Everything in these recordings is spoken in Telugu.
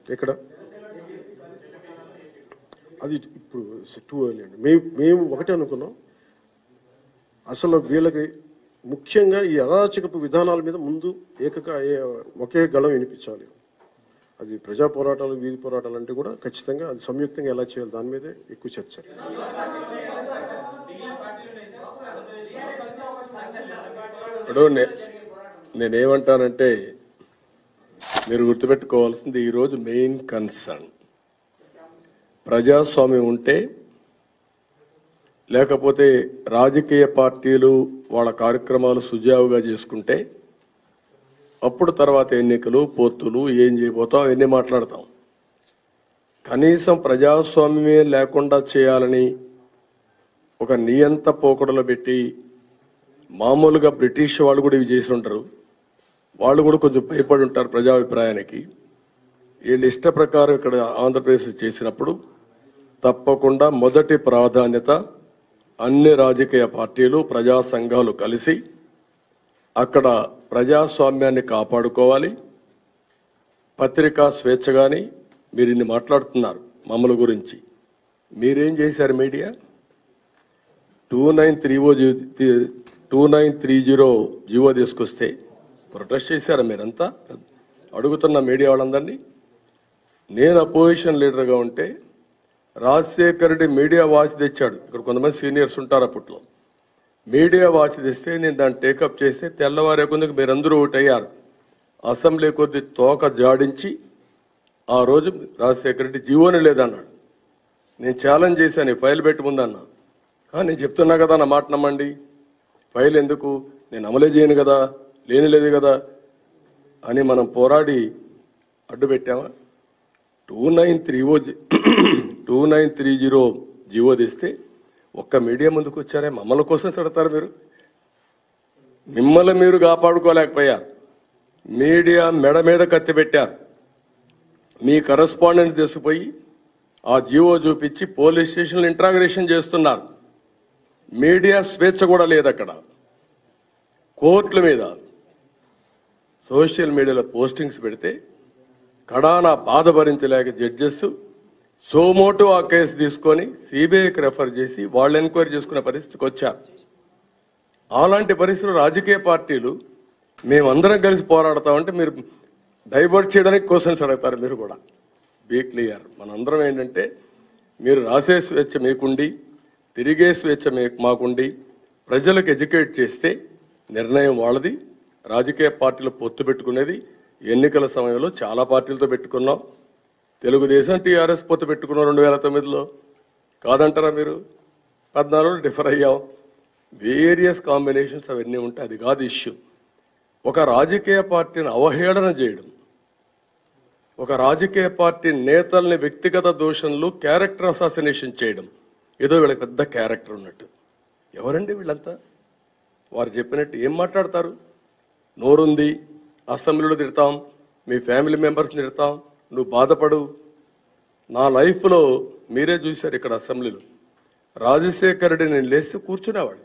ఎక్కడ అది ఇప్పుడు టూ ఎర్లీ అండి మేము మేము ఒకటే అనుకున్నాం అసలు వీళ్ళకి ముఖ్యంగా ఈ అరాచకపు విధానాల మీద ముందు ఏకక ఏ- ఒకే గళం వినిపించాలి అది ప్రజా పోరాటాలు వీధి పోరాటాలు అంటే కూడా ఖచ్చితంగా అది సంయుక్తంగా ఎలా చేయాలి దాని మీదే ఎక్కువ చర్చ ఇప్పుడు నే- నేనేమంటానంటే మీరు గుర్తుపెట్టుకోవాల్సింది ఈరోజు మెయిన్ కన్సర్న్ ప్రజాస్వామ్యం ఉంటే లేకపోతే రాజకీయ పార్టీలు వాళ్ళ కార్యక్రమాలు సుజావుగా చేసుకుంటే అప్పుడు తర్వాత ఎన్నికలు పొత్తులు ఏం చేయబోతాం అవన్నీ మాట్లాడతాం కనీసం ప్రజాస్వామ్యమే లేకుండా చేయాలని ఒక నియంత పోకడలు పెట్టి మామూలుగా బ్రిటిష్ వాళ్ళు కూడా ఇవి చేసి ఉంటారు వాళ్ళు కూడా కొంచెం భయపడి ఉంటారు ప్రజాభిప్రాయానికి వీళ్ళు ఇష్ట ప్రకారం ఇక్కడ ఆంధ్రప్రదేశ్ చేసినప్పుడు తప్పకుండా మొదటి ప్రాధాన్యత అన్ని రాజకీయ పార్టీలు ప్రజా సంఘాలు కలిసి అక్కడ ప్రజాస్వామ్యాన్ని కాపాడుకోవాలి పత్రికా స్వేచ్ఛ కానీ మీరు ఇన్ని మాట్లాడుతున్నారు మమ్మల్ని గురించి మీరేం చేశారు media two nine three o two nine three zero G O తీసుకొస్తే ప్రొటెస్ట్ చేశారా మీరంతా అడుగుతున్న మీడియా వాళ్ళందరినీ నేను అపోజిషన్ లీడర్గా ఉంటే రాజశేఖర్ రెడ్డి మీడియా వాచ్ తెచ్చాడు ఇక్కడ కొంతమంది సీనియర్స్ ఉంటారు అప్పట్లో మీడియా వాచ్ తెస్తే నేను దాన్ని టేకప్ చేస్తే తెల్లవారే కొందుకు మీరందరూ ఒకటయ్యారు అసెంబ్లీ కొద్ది తోక జాడించి ఆ రోజు రాజశేఖర రెడ్డి జీవోని లేదన్నాడు నేను ఛాలెంజ్ చేశాను ఈ ఫైల్ పెట్టి ముందన్నా "ఆ, నేను చెప్తున్నా కదా నా మాట నమ్మండి ఫైల్ ఎందుకు నేను అమలే చేయను కదా లేని లేదు కదా అని మనం పోరాడి అడ్డు పెట్టామా two nine three o two nine three zero G O తెస్తే ఒక్క మీడియా ముందుకు వచ్చారే మమ్మల్ని కోసం పెడతారు మీరు మిమ్మల్ని మీరు కాపాడుకోలేకపోయారు మీడియా మెడ మీద కత్తి పెట్టారు మీ కరస్పాండెంట్ తీసుకుపోయి ఆ జీవో చూపించి పోలీస్ స్టేషన్లో ఇంట్రాగరేషన్ చేస్తున్నారు మీడియా స్వేచ్ఛ కూడా లేదు అక్కడ కోర్టుల మీద సోషల్ మీడియాలో పోస్టింగ్స్ పెడితే కడాన బాధ భరించలేక జడ్జెస్ సోమోటో ఆ కేసు తీసుకొని సిబిఐకి రెఫర్ చేసి వాళ్ళు ఎంక్వైరీ చేసుకునే పరిస్థితికి వచ్చారు అలాంటి పరిస్థితులు రాజకీయ పార్టీలు మేమందరం కలిసి పోరాడతామంటే మీరు డైవర్ట్ చేయడానికి క్వశ్చన్స్ అడుగుతారు మీరు కూడా బీ క్లియర్ మనందరం ఏంటంటే మీరు రాసే స్వేచ్ఛ మీకుండి తిరిగే స్వేచ్ఛ మీ- మాకుండి ప్రజలకు ఎడ్యుకేట్ చేస్తే నిర్ణయం వాళ్ళది రాజకీయ పార్టీలు పొత్తు పెట్టుకునేది ఎన్నికల సమయంలో చాలా పార్టీలతో పెట్టుకున్నాం తెలుగుదేశం టీఆర్ఎస్ పొత్తు పెట్టుకున్నాం రెండు వేల తొమ్మిదిలో కాదంటారా మీరు పద్నాలుగులో డిఫర్ అయ్యాం వేరియస్ కాంబినేషన్స్ అవన్నీ ఉంటాయి అది కాదు ఇష్యూ ఒక రాజకీయ పార్టీని అవహేళన చేయడం ఒక రాజకీయ పార్టీ నేతల్ని వ్యక్తిగత దోషంలు క్యారెక్టర్ అసాసినేషన్ చేయడం ఏదో వీళ్ళకి పెద్ద క్యారెక్టర్ ఉన్నట్టు ఎవరండి వీళ్ళంతా వారు చెప్పినట్టు ఏం మాట్లాడతారు నోరుంది అసెంబ్లీలో తిడతాం మీ ఫ్యామిలీ మెంబర్స్ తిడతాం నువ్వు బాధపడు నా లైఫ్లో మీరే చూశారు ఇక్కడ అసెంబ్లీలో రాజశేఖర్ రెడ్డి నేను లేస్తే కూర్చునేవాడు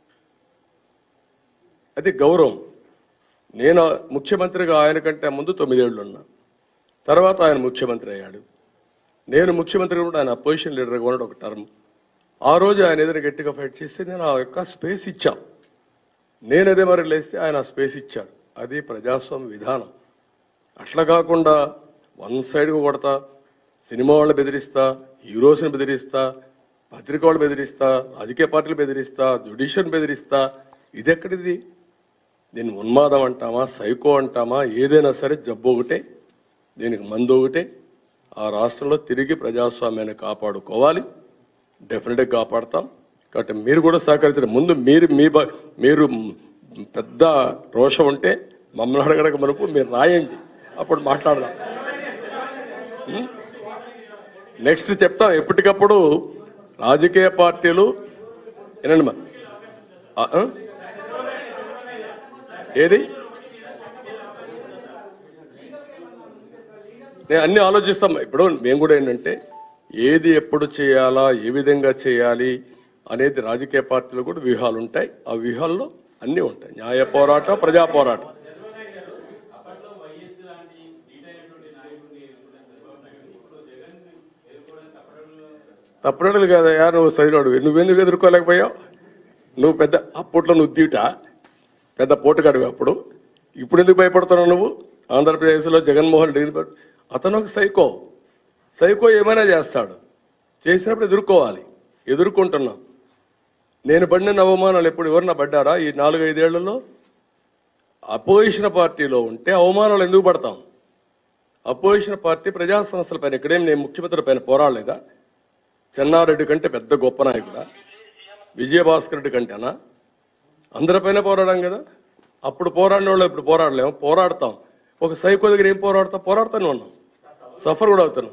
అది గౌరవం నేను ముఖ్యమంత్రిగా ఆయన కంటే ముందు తొమ్మిదేళ్లు ఉన్నా తర్వాత ఆయన ముఖ్యమంత్రి అయ్యాడు నేను ముఖ్యమంత్రిగా కూడా ఆయన అపోజిషన్ లీడర్గా ఉన్నాడు ఒక టర్మ్ ఆ రోజు ఆయన ఎదురు గట్టిగా ఫైట్ చేస్తే నేను ఆ యొక్క స్పేస్ ఇచ్చా నేను అదే మరి లేస్తే ఆయన ఆ స్పేస్ ఇచ్చాడు అది ప్రజాస్వామ్య విధానం అట్లా కాకుండా వన్ సైడ్గా కొడతా సినిమా వాళ్ళు బెదిరిస్తా హీరోస్ని బెదిరిస్తా పత్రిక వాళ్ళు బెదిరిస్తా రాజకీయ పార్టీలు బెదిరిస్తా జ్యుడిషియల్ బెదిరిస్తా ఇది ఎక్కడిది దీన్ని ఉన్మాదం అంటామా సైకో అంటామా ఏదైనా సరే జబ్బు ఒకటే దీనికి మందు ఒకటే ఆ రాష్ట్రంలో తిరిగి ప్రజాస్వామ్యాన్ని కాపాడుకోవాలి డెఫినెట్గా కాపాడతాం కాబట్టి మీరు కూడా సహకరించారు ముందు మీరు మీ బ- మీరు పెద్ద రోషం ఉంటే మమ్మల్ని అడగడక మనకు మీరు రాయండి అప్పుడు మాట్లాడదాం ఉం? నెక్స్ట్ చెప్తాం ఎప్పటికప్పుడు రాజకీయ పార్టీలు వినండి మా ఆ, ఆ? ఏది నేను అన్ని ఆలోచిస్తాం ఇప్పుడు మేము కూడా ఏంటంటే ఏది ఎప్పుడు చేయాలా ఏ విధంగా చేయాలి అనేది రాజకీయ పార్టీలు కూడా వ్యూహాలు ఉంటాయి ఆ వ్యూహాల్లో అన్నీ ఉంటాయి న్యాయ పోరాటం ప్రజా పోరాటం తప్పుడలు కాదయ్యా నువ్వు సైరోడు నువ్వెందుకు ఎదుర్కోలేకపోయావు నువ్వు పెద్ద అప్పట్లో నువ్వు దీట పెద్ద పోటుగాడివి అప్పుడు ఇప్పుడు ఎందుకు భయపడుతున్నావు నువ్వు ఆంధ్రప్రదేశ్లో జగన్మోహన్ రెడ్డి అతను ఒక సైకో సైకో ఏమైనా చేస్తాడు చేసినప్పుడు ఎదుర్కోవాలి ఎదుర్కొంటున్నాం నేను పడిన అవమానాలు ఎప్పుడు ఎవరన్నా పడ్డారా ఈ నాలుగైదేళ్లలో అపోజిషన్ పార్టీలో ఉంటే అవమానాలు ఎందుకు పడతాం అపోజిషన్ పార్టీ ప్రజా సంస్థల పైన ఇక్కడేం నేను ముఖ్యమంత్రి పైన పోరాడలేదా చెన్నారెడ్డి కంటే పెద్ద గొప్ప నాయకుడా విజయభాస్కర్ రెడ్డి కంటేనా అందరిపైన పోరాడాం కదా అప్పుడు పోరాడిన వాళ్ళు ఇప్పుడు పోరాడలేము పోరాడతాం ఒక సైకో దగ్గర ఏం పోరాడతాం పోరాడుతూనే ఉన్నాం సఫర్ కూడా అవుతున్నాం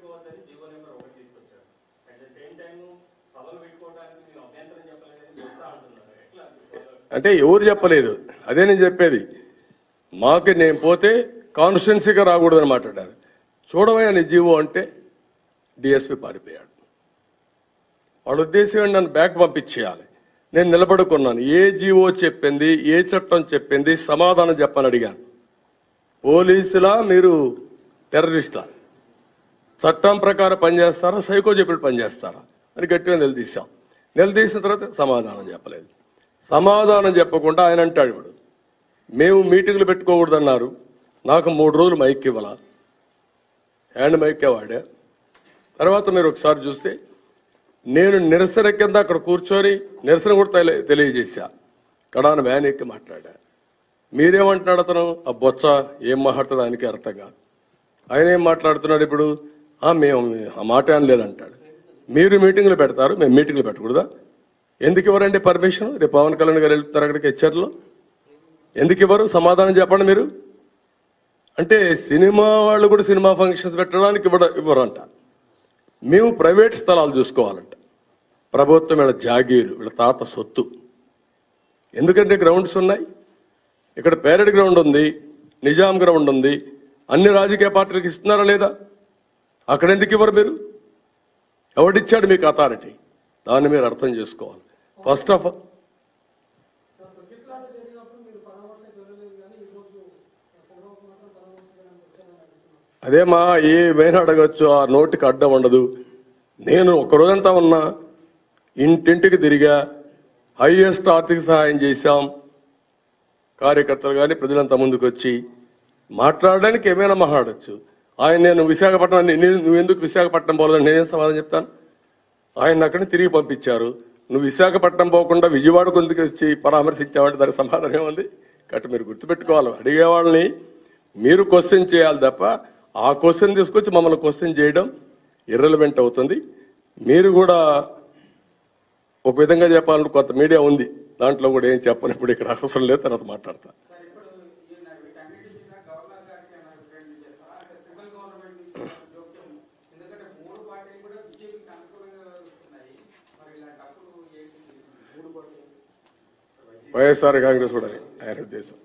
అంటే ఎవరు చెప్పలేదు అదే నేను చెప్పేది మాకు నేను పోతే కాన్స్టిట్యున్సీగా రాకూడదని మాట్లాడారు చూడవయ్యా నీ జీవో అంటే డిఎస్పి పారిపోయాడు వాడు ఉద్దేశం ఏంటి నన్ను బ్యాక్ పంపించేయాలి నేను నిలబడుకున్నాను ఏ జీవో చెప్పింది ఏ చట్టం చెప్పింది సమాధానం చెప్పని అడిగాను పోలీసులా మీరు టెర్రరిస్టా చట్టం ప్రకారం పనిచేస్తారా సైకో చెప్పినట్టు పనిచేస్తారా అని గట్టిగా నిలదీశాం నిలదీసిన తర్వాత సమాధానం చెప్పలేదు సమాధానం చెప్పకుండా ఆయన అంటాడు ఇప్పుడు మేము మీటింగ్లు పెట్టుకోకూడదన్నారు నాకు మూడు రోజులు మైక్ ఇవ్వాల హ్యాండ్ మైకే వాడా తర్వాత మీరు ఒకసారి చూస్తే నేను నిరసన కింద అక్కడ కూర్చొని నిరసన కూడా తెలి- తెలియజేశా కడాన వ్యాన్ ఎక్కి మాట్లాడా మీరేమంటున్నాడు అతను ఆ బొచ్చ ఏం మాట్లాడుతాడు ఆయనకి అర్థం కాదు ఆయన ఏం మాట్లాడుతున్నాడు ఇప్పుడు ఆ మేము ఆ మాట అనలేదంటాడు మీరు మీటింగ్లు పెడతారు మేము మీటింగ్లు పెట్టకూడదా ఎందుకు ఇవ్వరండి పర్మిషన్ రేపు పవన్ కళ్యాణ్ గారు వెళ్తున్నారు అక్కడికి హెచ్చర్లో ఎందుకు ఇవ్వరు సమాధానం చెప్పండి మీరు అంటే సినిమా వాళ్ళు కూడా సినిమా ఫంక్షన్స్ పెట్టడానికి ఇవ్వడ ఇవ్వరంట మేము ప్రైవేట్ స్థలాలు చూసుకోవాలంట ప్రభుత్వం వీళ్ళ జాగీరు వీళ్ళ తాత సొత్తు ఎందుకంటే గ్రౌండ్స్ ఉన్నాయి ఇక్కడ పేరెడ్ గ్రౌండ్ ఉంది నిజాం గ్రౌండ్ ఉంది అన్ని రాజకీయ పార్టీలకు ఇస్తున్నారా లేదా అక్కడ ఎందుకు ఇవ్వరు మీరు ఎవడిచ్చాడు మీకు అథారిటీ దాన్ని మీరు అర్థం చేసుకోవాలి ఫస్ట్ ఆఫ్ ఆల్ అదేమా ఏమైనా అడగచ్చు ఆ నోటికి అడ్డం ఉండదు నేను ఒక రోజంతా ఉన్నా ఇంటింటికి తిరిగా హైయెస్ట్ ఆర్థిక సహాయం చేశాం కార్యకర్తలు కానీ ప్రజలంతా ముందుకు వచ్చి మాట్లాడడానికి ఏమైనా మాట్లాడచ్చు ఆయన నేను విశాఖపట్నం నేను- నువ్వు ఎందుకు విశాఖపట్నం పోలేదని నేనేం సమాధానం చెప్తాను ఆయన అక్కడి నుంచి తిరిగి పంపించారు నువ్వు విశాఖపట్నం పోకుండా విజయవాడ కొందుకు వచ్చి పరామర్శించావంటే దానికి సమాధానం ఏముంది కాబట్టి మీరు గుర్తుపెట్టుకోవాలి అడిగే వాళ్ళని మీరు క్వశ్చన్ చేయాలి తప్ప ఆ క్వశ్చన్ తీసుకొచ్చి మమ్మల్ని క్వశ్చన్ చేయడం ఇర్రెలవెంట్ అవుతుంది మీరు కూడా ఒక విధంగా చెప్పాలంటే కొంత మీడియా ఉంది దాంట్లో కూడా ఏం చెప్పను ఇప్పుడు ఇక్కడ అవసరం లేదు తర్వాత మాట్లాడతా సార్ ఇప్పుడు ఈయన వీటన్నిటి మీద గవర్నర్ గారికి ఏమైనా రిప్రజెంట్ చేస్తారా అంటే ట్రిబుల్ గవర్నమెంట్ నుంచి జోక్యం ఎందుకంటే మూడు పార్టీలు కూడా బీజేపీకి అనుకూలంగా వ్యవహరిస్తున్నాయి మరి ఇలాంటప్పుడు ఏంటి మూడు పార్టీలు వైఎస్ఆర్ కాంగ్రెస్ కూడా ఆయన ఉద్దేశం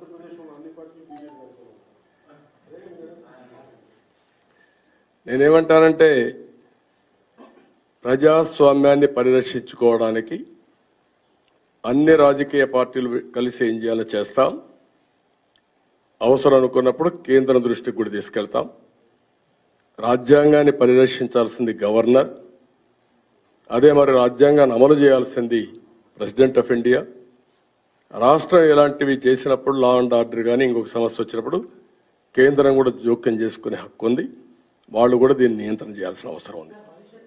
నేనేమంటానంటే ప్రజాస్వామ్యాన్ని పరిరక్షించుకోవడానికి అన్ని రాజకీయ పార్టీలు కలిసి ఏం చేయాలో చేస్తాం అవసరం అనుకున్నప్పుడు కేంద్రం దృష్టికి కూడా తీసుకెళ్తాం రాజ్యాంగాన్ని పరిరక్షించాల్సింది గవర్నర్ అదే మరి రాజ్యాంగాన్ని అమలు చేయాల్సింది ప్రెసిడెంట్ ఆఫ్ ఇండియా రాష్ట్రం ఇలాంటివి చేసినప్పుడు లా అండ్ ఆర్డర్ కానీ ఇంకొక సమస్య వచ్చినప్పుడు కేంద్రం కూడా జోక్యం చేసుకునే హక్కు ఉంది వాళ్ళు కూడా దీన్ని నియంత్రణ చేయాల్సిన అవసరం ఉంది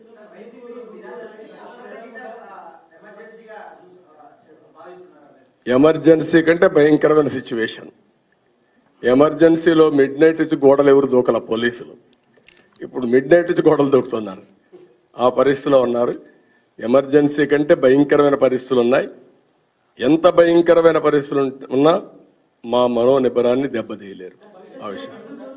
ఎమర్జెన్సీ కంటే భయంకరమైన సిచ్యువేషన్ ఎమర్జెన్సీలో మిడ్ నైట్ నుంచి గోడలు ఎవరు దూకల పోలీసులు ఇప్పుడు మిడ్ నైట్ నుంచి గోడలు దూకుతున్నారు ఆ పరిస్థితిలో ఉన్నారు ఎమర్జెన్సీ కంటే భయంకరమైన పరిస్థితులు ఉన్నాయి ఎంత భయంకరమైన పరిస్థితులు ఉంట- ఉన్నా మా మనోనిబ్బరాన్ని దెబ్బతీయలేరు ఆ విషయం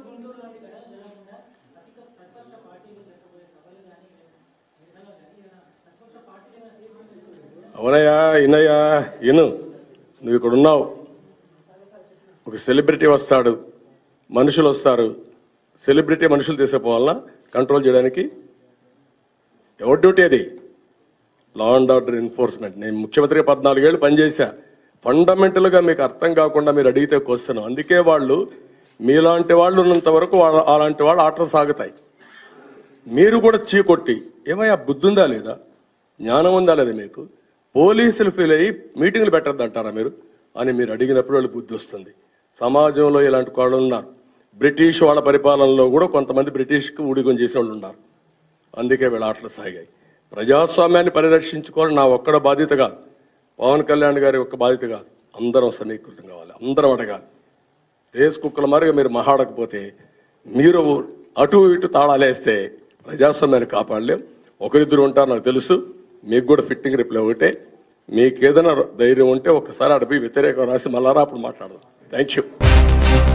అవునయ్యా ఇనయ్యా ఇను నువ్వు ఇక్కడ ఉన్నావు ఒక సెలబ్రిటీ వస్తాడు మనుషులు వస్తారు సెలబ్రిటీ మనుషులు తీసుకుపోవాలన్నా కంట్రోల్ చేయడానికి ఎవరి డ్యూటీ అది లా అండ్ ఆర్డర్ ఎన్ఫోర్స్మెంట్ నేను ముఖ్యమంత్రిగా పద్నాలుగేళ్ళు పనిచేశా ఫండమెంటల్ గా మీకు అర్థం కాకుండా మీరు అడిగితే క్వశ్చన్ అందుకే వాళ్ళు మీలాంటి వాళ్ళు ఉన్నంత వరకు వాళ్ళ- అలాంటి వాళ్ళు ఆటలు సాగుతాయి మీరు కూడా చీకొట్టి ఏమయ్యా బుద్ధి ఉందా లేదా జ్ఞానం ఉందా లేదా మీకు పోలీసులు ఫీల్ అయ్యి మీటింగ్లు పెట్టద్దు అంటారా మీరు అని మీరు అడిగినప్పుడు వాళ్ళు బుద్ధి వస్తుంది సమాజంలో ఇలాంటి వాళ్ళు ఉన్నారు బ్రిటిష్ వాళ్ళ పరిపాలనలో కూడా కొంతమంది బ్రిటిష్కి ఊడిగం చేసిన వాళ్ళు ఉన్నారు అందుకే వీళ్ళ ఆటలు సాగాయి ప్రజాస్వామ్యాన్ని పరిరక్షించుకోవడం నా ఒక్కడ బాధ్యత కాదు పవన్ కళ్యాణ్ గారి ఒక్క బాధ్యత కాదు అందరం సమీకృతం కావాలి అందరం అడగాలి రేస్ కుక్కల మారిగా మీరు మహాడకపోతే మీరు అటు ఇటు తాళాలేస్తే ప్రజాస్వామ్యాన్ని కాపాడలేం ఒకరిద్దరు ఉంటారు నాకు తెలుసు మీకు కూడా ఫిట్టింగ్ రిప్లై ఒకటే మీకు ఏదైనా ధైర్యం ఉంటే ఒకసారి అడిపి వ్యతిరేకం రాసి మళ్ళా రా అప్పుడు మాట్లాడదాం థ్యాంక్ యూ